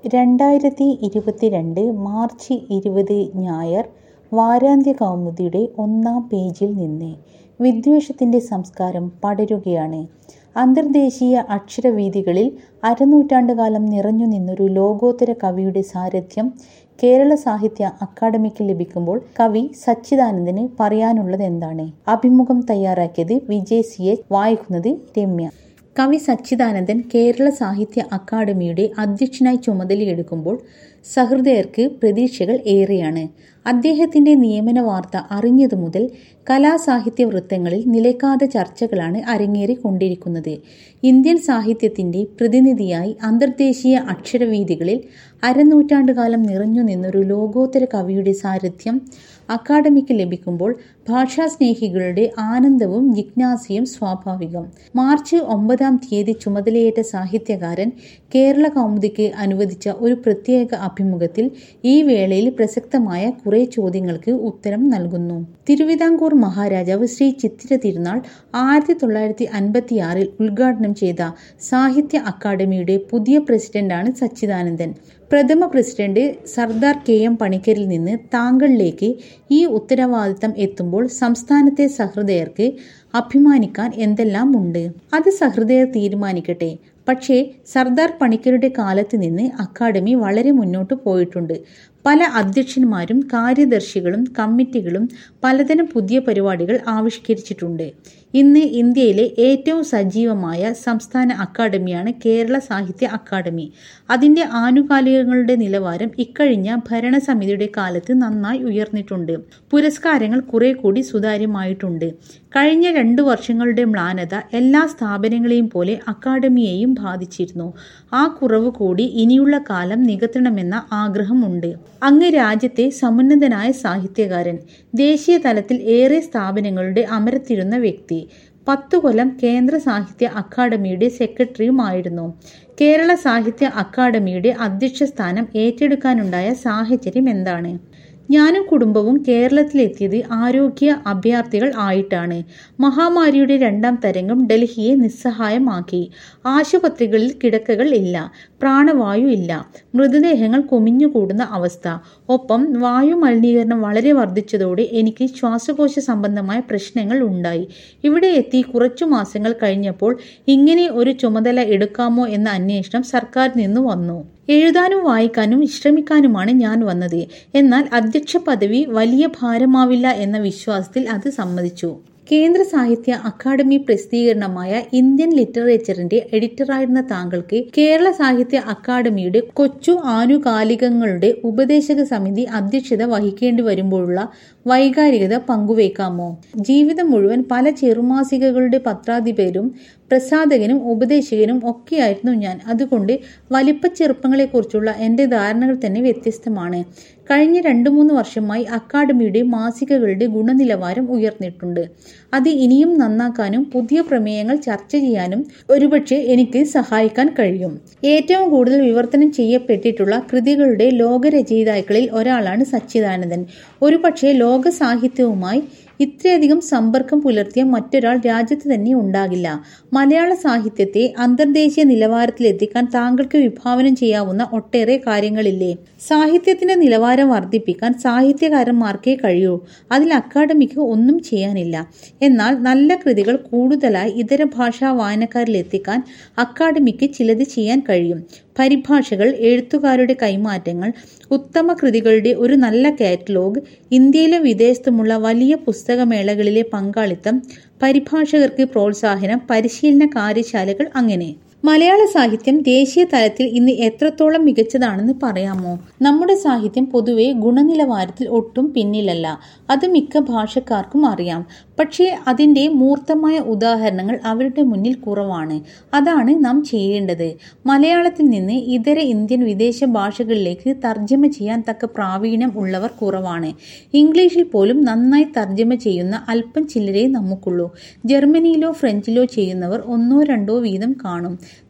രണ്ടായിരത്തി ഇരുപത്തിരണ്ട് മാർച്ച് ഇരുപത് ഞായർ വാരാന്ത്യ കൗമുദിയുടെ ഒന്നാം പേജിൽ നിന്ന് വിദ്വേഷത്തിന്റെ സംസ്കാരം പടരുകയാണ്. അന്തർദേശീയ അക്ഷരവീഥികളിൽ അരനൂറ്റാണ്ടുകാലം നിറഞ്ഞുനിന്നൊരു ലോകോത്തര കവിയുടെ സാരഥ്യം കേരള സാഹിത്യ അക്കാദമിക്ക് ലഭിക്കുമ്പോൾ കവി സച്ചിദാനന്ദന് പറയാനുള്ളതെന്താണ്? അഭിമുഖം തയ്യാറാക്കിയത് വിജയ് സി. എച്ച്. വായിക്കുന്നത് രമ്യ. കവി സച്ചിദാനന്ദൻ കേരള സാഹിത്യ അക്കാദമിയുടെ അധ്യക്ഷനായി ചുമതലയെടുക്കുമ്പോൾ സഹൃദയർക്ക് പ്രതീക്ഷകൾ ഏറെയാണ്. അദ്ദേഹത്തിന്റെ നിയമന വാർത്ത അറിഞ്ഞതുമുതൽ കലാസാഹിത്യ വൃത്തങ്ങളിൽ നിലയ്ക്കാത്ത ചർച്ചകളാണ് അരങ്ങേറിക്കൊണ്ടിരിക്കുന്നത്. ഇന്ത്യൻ സാഹിത്യത്തിന്റെ പ്രതിനിധിയായി അന്തർദേശീയ അക്ഷരവീഥികളിൽ അരനൂറ്റാണ്ടുകാലം നിറഞ്ഞുനിന്നൊരു ലോകോത്തര കവിയുടെ സാരഥ്യം അക്കാദമിക്ക് ലഭിക്കുമ്പോൾ ഭാഷാസ്നേഹികളുടെ ആനന്ദവും ജിജ്ഞാസയും സ്വാഭാവികം. മാർച്ച് ഒമ്പതാം തീയതി ചുമതലയേറ്റ സാഹിത്യകാരൻ കേരള കൗമുദിക്ക് അനുവദിച്ച ഒരു പ്രത്യേക അഭിമുഖത്തിൽ ഈ വേളയിൽ പ്രസക്തമായ കുറെ ചോദ്യങ്ങൾക്ക് ഉത്തരം നൽകുന്നു. തിരുവിതാംകൂർ മഹാരാജാവ് ശ്രീ ചിത്തിര തിരുനാൾ ആയിരത്തി തൊള്ളായിരത്തി അൻപത്തിയാറിൽ ഉദ്ഘാടനം ചെയ്ത സാഹിത്യ അക്കാദമിയുടെ പുതിയ പ്രസിഡന്റാണ് സച്ചിദാനന്ദൻ. പ്രഥമ പ്രസിഡന്റ് സർദാർ കെ. എം. പണിക്കരിൽ നിന്ന് താങ്കളിലേക്ക് ഈ ഉത്തരവാദിത്തം എത്തുമ്പോൾ സംസ്ഥാനത്തെ സഹൃദയർക്ക് അഭിമാനിക്കാൻ എന്തെല്ലാമുണ്ട്? അത് സഹൃദയർ തീരുമാനിക്കട്ടെ. പക്ഷേ സർദാർ പണിക്കരുടെ കാലത്ത് നിന്ന് അക്കാദമി വളരെ മുന്നോട്ട് പോയിട്ടുണ്ട്. പല അധ്യക്ഷന്മാരും കാര്യദർശികളും കമ്മിറ്റികളും പലതരം പുതിയ പരിപാടികൾ ആവിഷ്കരിച്ചിട്ടുണ്ട്. ഇന്ന് ഇന്ത്യയിലെ ഏറ്റവും സജീവമായ സംസ്ഥാന അക്കാദമിയാണ് കേരള സാഹിത്യ അക്കാദമി. അതിന്റെ ആനുകാലികങ്ങളുടെ നിലവാരം ഇക്കഴിഞ്ഞ ഭരണസമിതിയുടെ കാലത്ത് നന്നായി ഉയർന്നിട്ടുണ്ട്. പുരസ്കാരങ്ങൾ കുറേക്കൂടി സുതാര്യമായിട്ടുണ്ട്. കഴിഞ്ഞ രണ്ടു വർഷങ്ങളുടെ മ്ലാനത എല്ലാ സ്ഥാപനങ്ങളെയും പോലെ അക്കാദമിയെയും ബാധിച്ചിരുന്നു. ആ കുറവ് കൂടി ഇനിയുള്ള കാലം നികത്തണമെന്ന ആഗ്രഹമുണ്ട്. അങ്ങ് രാജ്യത്തെ സമുന്നതനായ സാഹിത്യകാരൻ. ദേശീയ തലത്തിൽ ഏറെ സ്ഥാപനങ്ങളുടെ അമരത്തിരുന്ന വ്യക്തി. പത്തുകൊല്ലം കേന്ദ്ര സാഹിത്യ അക്കാദമിയുടെ സെക്രട്ടറിയുമായിരുന്നു. കേരള സാഹിത്യ അക്കാദമിയുടെ അധ്യക്ഷസ്ഥാനം ഏറ്റെടുക്കാനുണ്ടായ സാഹചര്യമെന്താണ്? ഞാനും കുടുംബവും കേരളത്തിലെത്തിയത് ആരോഗ്യ അഭയാർഥികൾ ആയിട്ടാണ്. മഹാമാരിയുടെ രണ്ടാം തരംഗം ഡൽഹിയെ നിസ്സഹായമാക്കി. ആശുപത്രികളിൽ കിടക്കകൾ ഇല്ല. പ്രാണവായു ഇല്ല. മൃതദേഹങ്ങൾ കുമിഞ്ഞുകൂടുന്ന അവസ്ഥ. ഒപ്പം വായുമലിനീകരണം വളരെ വർധിച്ചതോടെ എനിക്ക് ശ്വാസകോശ സംബന്ധമായ പ്രശ്നങ്ങൾ ഉണ്ടായി. ഇവിടെ എത്തി കുറച്ചു മാസങ്ങൾ കഴിഞ്ഞപ്പോൾ ഇങ്ങനെ ഒരു ചുമതല എടുക്കാമോ എന്ന അന്വേഷണം സർക്കാരിൽ നിന്ന് വന്നു. എഴുതാനും വായിക്കാനും വിശ്രമിക്കാനുമാണ് ഞാൻ വന്നത്. എന്നാൽ അധ്യക്ഷപദവി വലിയ ഭാരമാവില്ല എന്ന വിശ്വാസത്തിൽ അത് സമ്മതിച്ചു. കേന്ദ്ര സാഹിത്യ അക്കാദമി പ്രസിദ്ധീകരണമായ ഇന്ത്യൻ ലിറ്ററേച്ചറിന്റെ എഡിറ്ററായിരുന്ന താങ്കൾക്ക് കേരള സാഹിത്യ അക്കാദമിയുടെ കൊച്ചു ആനുകാലികങ്ങളുടെ ഉപദേശക സമിതി അധ്യക്ഷത വഹിക്കേണ്ടിവരുമ്പോഴുള്ള വൈകാരികത പങ്കുവയ്ക്കാമോ? ജീവിതം മുഴുവൻ പല ചെറുമാസികകളുടെ പത്രാധിപരും പ്രസാധകനും ഉപദേശകനും ഒക്കെയായിരുന്നു ഞാൻ. അതുകൊണ്ട് വലിപ്പച്ചെറുപ്പങ്ങളെക്കുറിച്ചുള്ള എന്റെ ധാരണകൾ തന്നെ വ്യത്യസ്തമാണ്. കഴിഞ്ഞ രണ്ടുമൂന്ന് വർഷമായി അക്കാദമിയുടെ മാസികകളുടെ ഗുണനിലവാരം ഉയർന്നിട്ടുണ്ട്. അത് ഇനിയും നന്നാക്കാനും പുതിയ പ്രമേയങ്ങൾ ചർച്ച ചെയ്യാനും ഒരുപക്ഷേ എനിക്ക് സഹായിക്കാൻ കഴിയും. ഏറ്റവും കൂടുതൽ വിവർത്തനം ചെയ്യപ്പെട്ടിട്ടുള്ള കൃതികളുടെ ലോകരചയിതാക്കളിൽ ഒരാളാണ് സച്ചിദാനന്ദൻ. ഒരുപക്ഷേ ലോകസാഹിത്യവുമായി ഇത്രയധികം സമ്പർക്കം പുലർത്തിയ മറ്റൊരാൾ രാജ്യത്ത് തന്നെ ഉണ്ടാകില്ല. മലയാള സാഹിത്യത്തെ അന്തർദേശീയ നിലവാരത്തിലെത്തിക്കാൻ താങ്കൾക്ക് വിഭാവനം ചെയ്യാവുന്ന ഒട്ടേറെ കാര്യങ്ങളില്ലേ? സാഹിത്യത്തിന്റെ നിലവാരം വർധിപ്പിക്കാൻ സാഹിത്യകാരന്മാർക്കേ കഴിയൂ. അതിൽ അക്കാദമിക്ക് ഒന്നും ചെയ്യാനില്ല. എന്നാൽ നല്ല കൃതികൾ കൂടുതലായി ഇതര ഭാഷാ വായനക്കാരിലെത്തിക്കാൻ അക്കാദമിക്ക് ചിലത് ചെയ്യാൻ കഴിയും. പരിഭാഷകൾ, എഴുത്തുകാരുടെ കൈമാറ്റങ്ങൾ, ഉത്തമ കൃതികളുടെ ഒരു നല്ല കാറ്റലോഗ്, ഇന്ത്യയിലും വിദേശത്തുമുള്ള വലിയ പുസ്തകമേളകളിലെ പങ്കാളിത്തം, പരിഭാഷകർക്ക് പ്രോത്സാഹനം, പരിശീലന കാര്യശാലകൾ അങ്ങനെ. മലയാള സാഹിത്യം ദേശീയ തലത്തിൽ ഇന്ന് എത്രത്തോളം മികച്ചതാണെന്ന് പറയാമോ? നമ്മുടെ സാഹിത്യം പൊതുവെ ഗുണനിലവാരത്തിൽ ഒട്ടും പിന്നിലല്ല. അത് മിക്ക ഭാഷക്കാർക്കും അറിയാം. പക്ഷേ അതിന്റെ മൂർത്തമായ ഉദാഹരണങ്ങൾ അവരുടെ മുന്നിൽ കുറവാണ്. അതാണ് നാം ചെയ്യേണ്ടത്. മലയാളത്തിൽ നിന്ന് ഇതര ഇന്ത്യൻ വിദേശ ഭാഷകളിലേക്ക് തർജ്ജമ ചെയ്യാൻ തക്ക പ്രാവീണ്യം ഉള്ളവർ കുറവാണ്. ഇംഗ്ലീഷിൽ പോലും നന്നായി തർജ്ജമ ചെയ്യുന്ന അല്പം ചില്ലരേ നമുക്കുള്ളൂ. ജർമ്മനിയിലോ ഫ്രഞ്ചിലോ ചെയ്യുന്നവർ ഒന്നോ രണ്ടോ വീതം കാണും.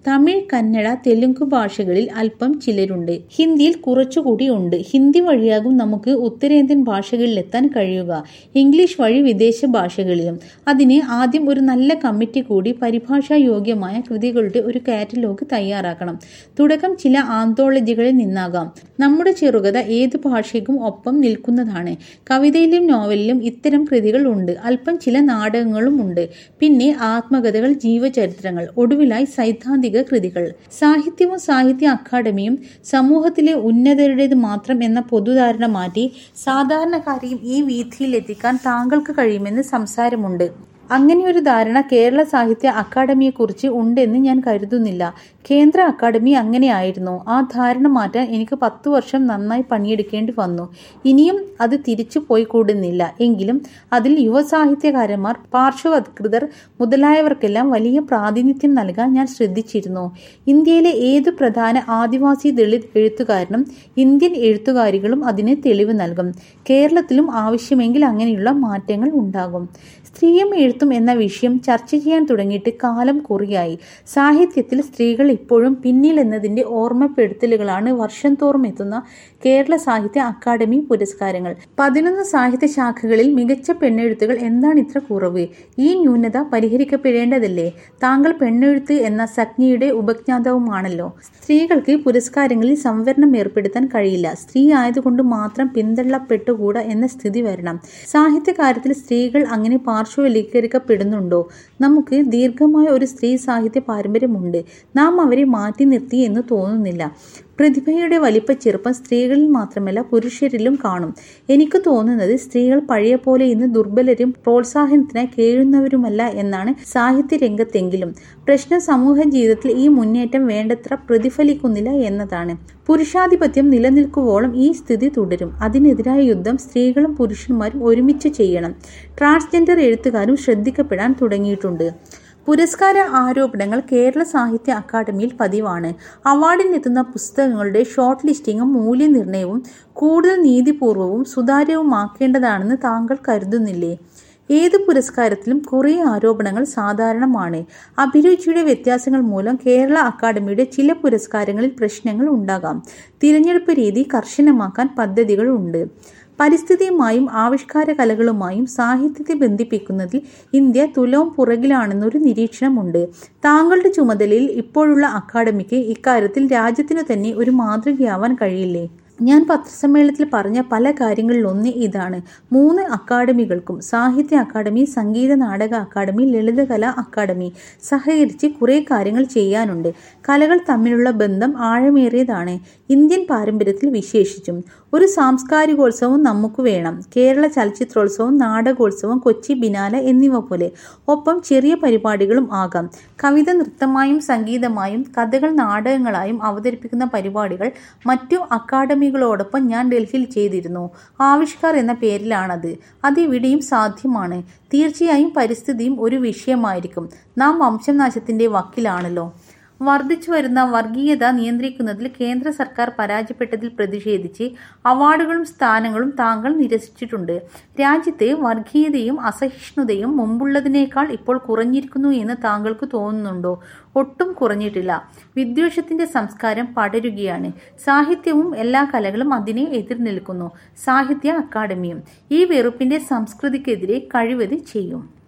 തമിഴ് കന്നഡ തെലുങ്ക് ഭാഷകളിൽ അല്പം ചിലരുണ്ട് ഹിന്ദിയിൽ കുറച്ചുകൂടി ഉണ്ട് ഹിന്ദി വഴിയാകും നമുക്ക് ഉത്തരേന്ത്യൻ ഭാഷകളിലെത്താൻ കഴിയുക ഇംഗ്ലീഷ് വഴി വിദേശ ഭാഷകളിലും അതിന് ആദ്യം ഒരു നല്ല കമ്മിറ്റി കൂടി പരിഭാഷാ യോഗ്യമായ കൃതികളുടെ ഒരു കാറ്റലോഗ് തയ്യാറാക്കണം തുടക്കം ചില ആന്തോളജികളിൽ നിന്നാകാം നമ്മുടെ ചെറുകഥ ഏത് ഭാഷയ്ക്കും ഒപ്പം നിൽക്കുന്നതാണ് കവിതയിലും നോവലിലും ഇത്തരം കൃതികൾ ഉണ്ട് അല്പം ചില നാടകങ്ങളും ഉണ്ട് പിന്നെ ആത്മകഥകൾ ജീവചരിത്രങ്ങൾ ഒടുവിലായി സൈദ്ധാന്തിക കൃതികൾ സാഹിത്യവും സാഹിത്യ അക്കാദമിയും സമൂഹത്തിലെ ഉന്നതരുടേത് മാത്രം എന്ന പൊതുധാരണ മാറ്റി സാധാരണക്കാരെയും ഈ വീഥിയിൽ എത്തിക്കാൻ താങ്കൾക്ക് കഴിയുമെന്ന് സംസാരമുണ്ട് അങ്ങനെയൊരു ധാരണ കേരള സാഹിത്യ അക്കാദമിയെക്കുറിച്ച് ഉണ്ടെന്ന് ഞാൻ കരുതുന്നില്ല കേന്ദ്ര അക്കാദമി അങ്ങനെയായിരുന്നു ആ ധാരണ മാറ്റാൻ എനിക്ക് പത്തു വർഷം നന്നായി പണിയെടുക്കേണ്ടി വന്നു ഇനിയും അത് തിരിച്ചു പോയിക്കൂടുന്നില്ല എങ്കിലും അതിൽ യുവസാഹിത്യകാരന്മാർ പാർശ്വവത്കൃതർ മുതലായവർക്കെല്ലാം വലിയ പ്രാതിനിധ്യം നൽകാൻ ഞാൻ ശ്രദ്ധിച്ചിരുന്നു ഇന്ത്യയിലെ ഏതു പ്രധാന ആദിവാസി ദളിത് എഴുത്തുകാരനും ഇന്ത്യൻ എഴുത്തുകാരികളും അതിന് തെളിവ് നൽകും കേരളത്തിലും ആവശ്യമെങ്കിൽ അങ്ങനെയുള്ള മാറ്റങ്ങൾ ഉണ്ടാകും സ്ത്രീയും എഴുത്തും എന്ന വിഷയം ചർച്ച ചെയ്യാൻ തുടങ്ങിയിട്ട് കാലം കുറിയായി സാഹിത്യത്തിൽ സ്ത്രീകൾ ഇപ്പോഴും പിന്നിൽ എന്നതിന്റെ ഓർമ്മപ്പെടുത്തലുകളാണ് വർഷം തോറും എത്തുന്ന കേരള സാഹിത്യ അക്കാദമി പുരസ്കാരങ്ങൾ പതിനൊന്ന് സാഹിത്യ ശാഖകളിൽ മികച്ച പെണ്ണെഴുത്തുകൾ എന്താണ് ഇത്ര കുറവ് ഈ ന്യൂനത പരിഹരിക്കപ്പെടേണ്ടതല്ലേ താങ്കൾ പെണ്ണെഴുത്ത് എന്ന സംജ്ഞയുടെ ഉപജ്ഞാതാവുമാണല്ലോ സ്ത്രീകൾക്ക് പുരസ്കാരങ്ങളിൽ സംവരണം ഏർപ്പെടുത്താൻ കഴിയില്ല സ്ത്രീ ആയതുകൊണ്ട് മാത്രം പിന്തള്ളപ്പെട്ടുകൂടാ എന്ന സ്ഥിതി വരണം സാഹിത്യകാര്യത്തിൽ സ്ത്രീകൾ അങ്ങനെ പാർശ്വവൽക്കരിക്കപ്പെടുന്നുണ്ടോ നമുക്ക് ദീർഘമായ ഒരു സ്ത്രീ സാഹിത്യ പാരമ്പര്യമുണ്ട് നാം അവരെ മാറ്റി നിർത്തി എന്ന് തോന്നുന്നില്ല പ്രതിഭയുടെ വലിപ്പച്ചെറുപ്പം സ്ത്രീകളിൽ മാത്രമല്ല പുരുഷരിലും കാണും എനിക്ക് തോന്നുന്നത് സ്ത്രീകൾ പഴയ പോലെ ഇന്ന് ദുർബലരും പ്രോത്സാഹനത്തിനായി കേഴുന്നവരുമല്ല എന്നാണ് സാഹിത്യ രംഗത്തെങ്കിലും പ്രശ്നം സമൂഹ ജീവിതത്തിൽ ഈ മുന്നേറ്റം വേണ്ടത്ര പ്രതിഫലിക്കുന്നില്ല എന്നതാണ് പുരുഷാധിപത്യം നിലനിൽക്കുവോളം ഈ സ്ഥിതി തുടരും അതിനെതിരായ യുദ്ധം സ്ത്രീകളും പുരുഷന്മാരും ഒരുമിച്ച് ചെയ്യണം ട്രാൻസ്ജെൻഡർ എഴുത്തുകാരും ശ്രദ്ധിക്കപ്പെടാൻ തുടങ്ങിയിട്ടുണ്ട് പുരസ്കാര ആരോപണങ്ങൾ കേരള സാഹിത്യ അക്കാദമിയിൽ പതിവാണ് അവാർഡിനെത്തുന്ന പുസ്തകങ്ങളുടെ ഷോർട്ട് ലിസ്റ്റിംഗും മൂല്യനിർണ്ണയവും കൂടുതൽ നീതിപൂർവവും സുതാര്യവുമാക്കേണ്ടതാണെന്ന് താങ്കൾ കരുതുന്നില്ലേ ഏത് പുരസ്കാരത്തിലും കുറേ ആരോപണങ്ങൾ സാധാരണമാണ് അഭിരുചിയുടെ വ്യത്യാസങ്ങൾ മൂലം കേരള അക്കാദമിയുടെ ചില പുരസ്കാരങ്ങളിൽ പ്രശ്നങ്ങൾ ഉണ്ടാകാം തിരഞ്ഞെടുപ്പ് രീതി കർശനമാക്കാൻ പദ്ധതികൾ ഉണ്ട് പരിസ്ഥിതിയുമായും ആവിഷ്കാര കലകളുമായും സാഹിത്യത്തെ ബന്ധിപ്പിക്കുന്നതിൽ ഇന്ത്യ തുലവും പുറകിലാണെന്നൊരു നിരീക്ഷണമുണ്ട് താങ്കളുടെ ചുമതലയിൽ ഇപ്പോഴുള്ള അക്കാദമിക്ക് ഇക്കാര്യത്തിൽ രാജ്യത്തിനു തന്നെ ഒരു മാതൃകയാവാൻ കഴിയില്ലേ ഞാൻ പത്രസമ്മേളനത്തിൽ പറഞ്ഞ പല കാര്യങ്ങളിലൊന്ന് ഇതാണ് മൂന്ന് അക്കാദമികൾക്കും സാഹിത്യ അക്കാദമി സംഗീത നാടക അക്കാദമി ലളിതകലാ അക്കാദമി സഹകരിച്ച് കുറേ കാര്യങ്ങൾ ചെയ്യാനുണ്ട് കലകൾ തമ്മിലുള്ള ബന്ധം ആഴമേറിയതാണ് ഇന്ത്യൻ പാരമ്പര്യത്തിൽ വിശേഷിച്ചും ഒരു സാംസ്കാരികോത്സവം നമുക്ക് വേണം കേരള ചലച്ചിത്രോത്സവം നാടകോത്സവം കൊച്ചി ബിനാല എന്നിവ പോലെ ഒപ്പം ചെറിയ പരിപാടികളും ആകാം കവിത നൃത്തമായും സംഗീതമായും കഥകൾ നാടകങ്ങളായും അവതരിപ്പിക്കുന്ന പരിപാടികൾ മറ്റു അക്കാദമികളോടൊപ്പം ഞാൻ ഡൽഹിയിൽ ചെയ്തിരുന്നു ആവിഷ്കാർ എന്ന പേരിലാണത് അത് ഇവിടെയും സാധ്യമാണ് തീർച്ചയായും പരിസ്ഥിതിയും ഒരു വിഷയമായിരിക്കും നാം വംശനാശത്തിന്റെ വക്കിലാണല്ലോ വർദ്ധിച്ചു വരുന്ന വർഗീയത നിയന്ത്രിക്കുന്നതിൽ കേന്ദ്ര സർക്കാർ പരാജയപ്പെട്ടതിൽ പ്രതിഷേധിച്ച് അവാർഡുകളും സ്ഥാനങ്ങളും താങ്കൾ നിരസിച്ചിട്ടുണ്ട് രാജ്യത്ത് വർഗീയതയും അസഹിഷ്ണുതയും മുമ്പുള്ളതിനേക്കാൾ ഇപ്പോൾ കുറഞ്ഞിരിക്കുന്നു എന്ന് താങ്കൾക്ക് തോന്നുന്നുണ്ടോ ഒട്ടും കുറഞ്ഞിട്ടില്ല വിദ്വേഷത്തിന്റെ സംസ്കാരം പടരുകയാണ് സാഹിത്യവും എല്ലാ കലകളും അതിനെ എതിർനിൽക്കുന്നു സാഹിത്യ അക്കാദമിയും ഈ വെറുപ്പിന്റെ സംസ്കൃതിക്കെതിരെ കഴിവത് ചെയ്യും